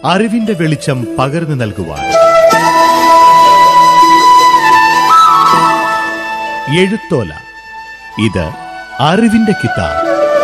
അറിവിന്റെ വെളിച്ചം പകർന്നു നൽകുവാൻ എഴുത്തോല ഇത് അറിവിന്റെ കിതാബ്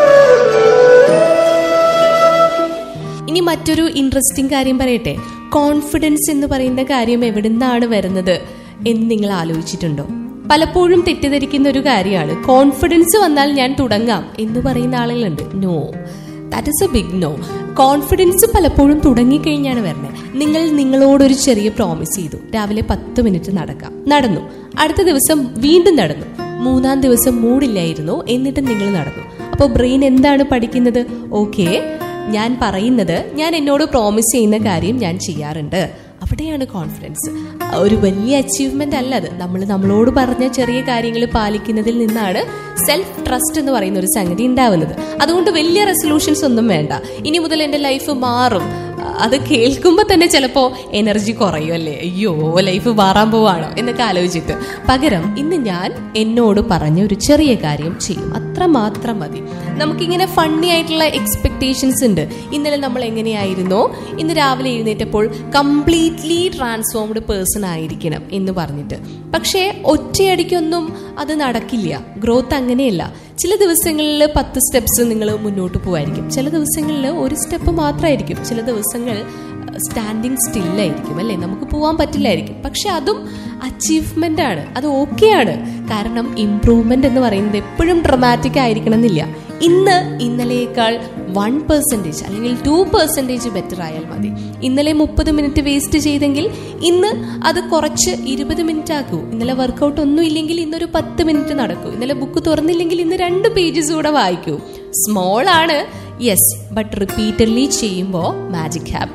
ഇനി മറ്റൊരു ഇൻട്രസ്റ്റിംഗ് കാര്യം പറയട്ടെ കോൺഫിഡൻസ് എന്ന് പറയുന്ന കാര്യം എവിടുന്നാണ് വരുന്നത് എന്ന് നിങ്ങൾ ആലോചിച്ചിട്ടുണ്ടോ പലപ്പോഴും തെറ്റിദ്ധരിക്കുന്ന ഒരു കാര്യമാണ് കോൺഫിഡൻസ് വന്നാൽ ഞാൻ തുടങ്ങാം എന്ന് പറയുന്ന ആളുകളുണ്ട് no that is a big no confidence പലപ്പോഴും തുടങ്ങിക്കഴിഞ്ഞാണ് വരുന്നത് നിങ്ങൾ നിങ്ങളോടൊരു ചെറിയ പ്രോമിസ് ചെയ്തു രാവിലെ പത്ത് മിനിറ്റ് നടക്കാം നടന്നു അടുത്ത ദിവസം വീണ്ടും നടന്നു മൂന്നാം ദിവസം മൂടില്ലായിരുന്നു എന്നിട്ട് നിങ്ങൾ നടന്നു അപ്പോൾ ബ്രെയിൻ എന്താണ് പഠിക്കുന്നത് ഓക്കെ ഞാൻ പറയുന്നത് ഞാൻ എന്നോട് പ്രോമിസ് ചെയ്യുന്ന കാര്യം ഞാൻ ചെയ്യാറുണ്ട് അവിടെയാണ് കോൺഫിഡൻസ് ഒരു വലിയ അച്ചീവ്മെന്റ് അല്ല അത് നമ്മൾ നമ്മളോട് പറഞ്ഞ ചെറിയ കാര്യങ്ങൾ പാലിക്കുന്നതിൽ നിന്നാണ് സെൽഫ് ട്രസ്റ്റ് എന്ന് പറയുന്ന ഒരു സംഗതി ഉണ്ടാവുന്നത് അതുകൊണ്ട് വലിയ റെസൊല്യൂഷൻസ് ഒന്നും വേണ്ട ഇനി മുതൽ എൻ്റെ ലൈഫ് മാറും അത് കേൾക്കുമ്പോൾ തന്നെ ചിലപ്പോൾ എനർജി കുറയും അല്ലേ അയ്യോ ലൈഫ് മാറാൻ പോവാണോ എന്നൊക്കെ ആലോചിച്ചിട്ട് പകരം ഇന്ന് ഞാൻ എന്നോട് പറഞ്ഞ ഒരു ചെറിയ കാര്യം ചെയ്യും അത്ര മാത്രം മതി നമുക്കിങ്ങനെ ഫണ്ണി ആയിട്ടുള്ള എക്സ്പെക്ടേഷൻസ് ഉണ്ട് ഇന്നലെ നമ്മൾ എങ്ങനെയായിരുന്നോ ഇന്ന് രാവിലെ എഴുന്നേറ്റപ്പോൾ കംപ്ലീറ്റ്ലി ട്രാൻസ്ഫോംഡ് പേഴ്സൺ ആയിരിക്കണം എന്ന് പറഞ്ഞിട്ട് പക്ഷേ ഒറ്റയടിക്കൊന്നും അത് നടക്കില്ല ഗ്രോത്ത് അങ്ങനെയല്ല ചില ദിവസങ്ങളിൽ പത്ത് സ്റ്റെപ്സ് നിങ്ങൾ മുന്നോട്ട് പോവായിരിക്കും ചില ദിവസങ്ങളിൽ ഒരു സ്റ്റെപ്പ് മാത്രമായിരിക്കും ചില ദിവസങ്ങൾ സ്റ്റാൻഡിങ് സ്റ്റില്ലായിരിക്കും അല്ലേ നമുക്ക് പോകാൻ പറ്റില്ലായിരിക്കും പക്ഷെ അതും അച്ചീവ്മെന്റ് ആണ് അത് ഓക്കെ ആണ് കാരണം ഇംപ്രൂവ്മെന്റ് എന്ന് പറയുന്നത് എപ്പോഴും ഡ്രമാറ്റിക് ആയിരിക്കണം എന്നില്ല ഇന്ന് ഇന്നലെയേക്കാൾ വൺ പെർസെൻറ്റേജ് അല്ലെങ്കിൽ ടു പെർസെൻറ്റേജ് ബെറ്റർ ആയാൽ മതി ഇന്നലെ മുപ്പത് മിനിറ്റ് വേസ്റ്റ് ചെയ്തെങ്കിൽ ഇന്ന് അത് കുറച്ച് ഇരുപത് മിനിറ്റ് ആക്കൂ ഇന്നലെ വർക്കൗട്ട് ഒന്നും ഇല്ലെങ്കിൽ ഇന്നൊരു പത്ത് മിനിറ്റ് നടക്കൂ ഇന്നലെ ബുക്ക് തുറന്നില്ലെങ്കിൽ ഇന്ന് രണ്ട് പേജസ് കൂടെ വായിക്കൂ സ്മോൾ ആണ് യെസ് ബട്ട് റിപ്പീറ്റഡ്ലി ചെയ്യുമ്പോൾ മാജിക് ഹാപ്പൻ